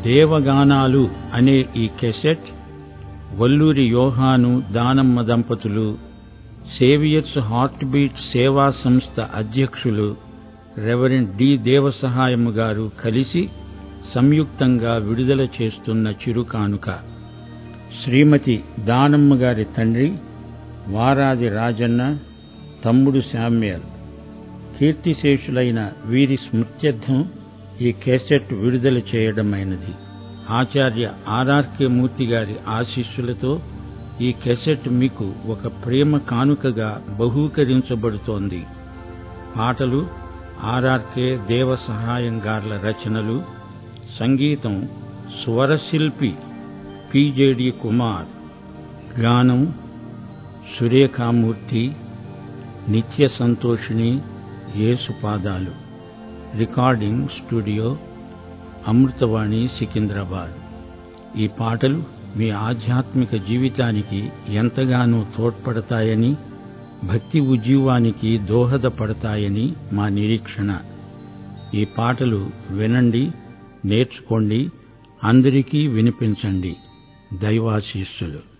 దేవగానాలు అనే ఈ కెసెట్ వల్లూరి యోహాను దానమ్మ దంపతులు సేవియర్స్ హార్ట్ బీట్ సేవా సంస్థ అధ్యక్షులు రెవరెండ్ డి దేవసహాయము గారు కలిసి సంయుక్తంగా విడుదల చేస్తున్న చిరుకానుక శ్రీమతి దానమ్మ గారి తండ్రి వారాది రాజన్న తమ్ముడు శామ్యల్ కీర్తిశేషులైన వీరి స్మృత్యర్థం ఈ కేసెట్ విడుదల చేయడమైనది ఆచార్య ఆర్ఆర్కే మూర్తి గారి ఆశీస్సులతో ఈ కెసెట్ మీకు ఒక ప్రేమ కానుకగా బహూకరించబడుతోంది పాటలు ఆర్ఆర్కే దేవ సహాయం గార్ల రచనలు సంగీతం స్వరశిల్పి పిజేడి కుమార్ గానం సురేఖామూర్తి నిత్య సంతోషిణి యేసుపాదాలు రికార్డింగ్ స్టూడియో అమృతవాణి సికింద్రాబాద్ ఈ పాటలు మీ ఆధ్యాత్మిక జీవితానికి ఎంతగానో తోడ్పడతాయని భక్తి ఉజ్జీవానికి దోహదపడతాయని మా నిరీక్షణ ఈ పాటలు వినండి నేర్చుకోండి అందరికీ వినిపించండి దైవాశీస్సులు